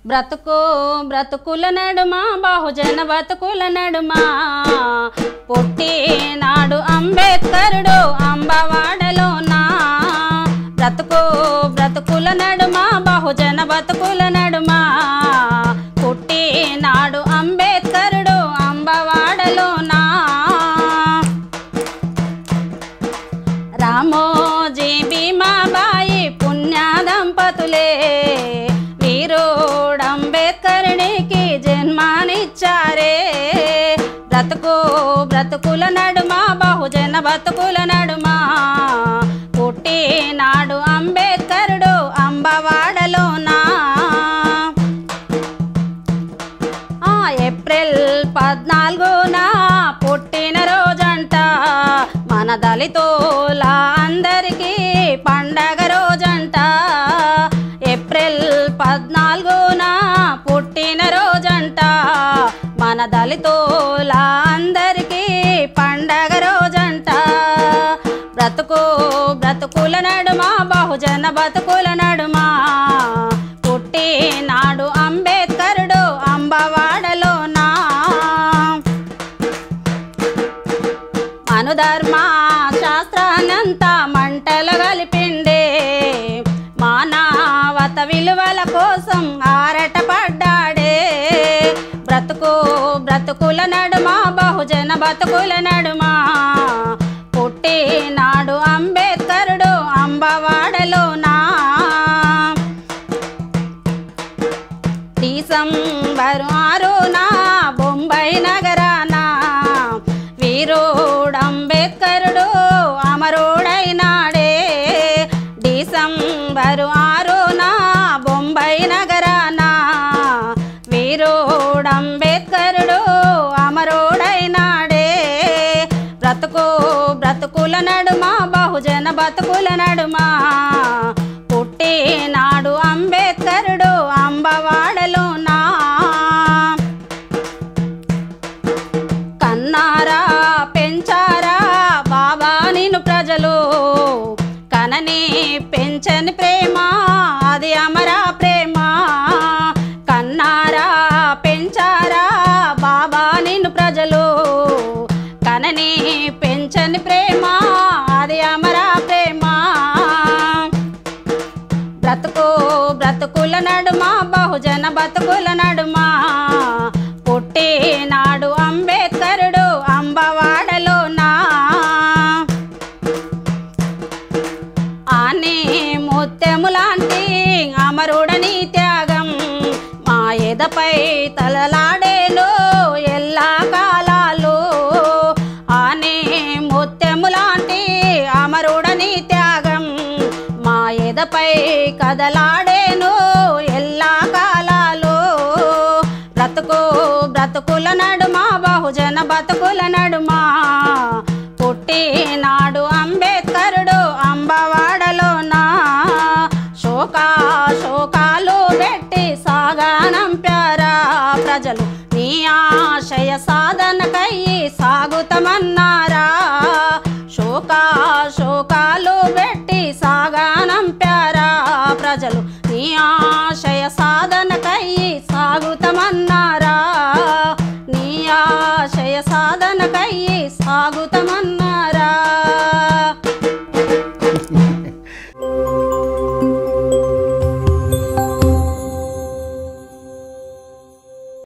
బ్రతుకు బ్రతుకుల నడుమ బహుజన బతుకుల నడుమ పుట్టినాడు అంబేద్కరుడు అంబవాడలోనా బ్రతుకు బ్రతుకుల నడుమ బహుజన బతుకుల నడుమ పుట్టినాడు అంబేద్కరుడు అంబవాడలోనా రామోజీ భీమాబాయి పుణ్య దంపతులే వీరుడంబేద్కరునికి జన్మానిచ్చారే బ్రతుకు బ్రతుకుల నడుమ బహుజన బతుకుల నడుమ పుట్టినాడు అంబేద్కరుడు అంబవాడలోనా ఆ ఏప్రిల్ పద్నాలుగున పుట్టిన రోజంట మన దళితుల అందరికీ పండగ రోజంట ఏప్రిల్ పద్నాలుగున పుట్టిన రోజంట మన దళితుల అందరికీ పండగ రోజంట బ్రతుకు బ్రతుకుల నడుమ బహుజన బతుకుల నడుమ పుట్టినాడు అంబేద్కరుడు అంబవాడలోనా అనుధర్మ శాస్త్రానంతా మంటలు కలిపిండే మానవత విలువల కోసం ఆరట పడ్డాడే బ్రతుకు బ్రతుకుల నడుమ బహుజన బతుకుల నడుమ పుట్టినాడు అంబేద్కరుడు అంబవాడలోనా డిసెంబర్ ఆరున బొంబాయి నగరాన వీరుడు అంబేద్కరుడు అమరుడైనాడే డిసెంబర్ ఆరున బొంబాయి నగరాన వీరుడు అంబేద్కరుడు అమరుడైనాడే బ్రతుకు బ్రతుకుల నడుమ బహుజన బతుకుల నడుమ పుట్టినాడు అంబేద్కరుడు అంబవాడలోనా కన్నారా పెంచారా బాబా నిన్ను ప్రజలు కనని పెంచని ప్రేమ అది అమరా ప్రేమ కన్నారా పెంచారా బాబా నిన్ను ప్రజలు కనని పెంచని ప్రేమ అది అమరా ప్రేమ బ్రతుకు బ్రతుకుల నడుమ బహుజన బతుకుల నడుమ పుట్టినాడు అంబేద్కరుడు అంబవాడలోనా ఆనే ముత్యములాంటి అమరుడని త్యాగం మా ఎదపై తలలాడేలో ఎల్లా కాలాలు ఆనే ముత్యములాంటి అమరుడని త్యాగం మా ఎదపై కదలాడేను ఎల్లా కాలాలు బ్రతుకు బ్రతుకుల నడుమ బహుజన బతుకు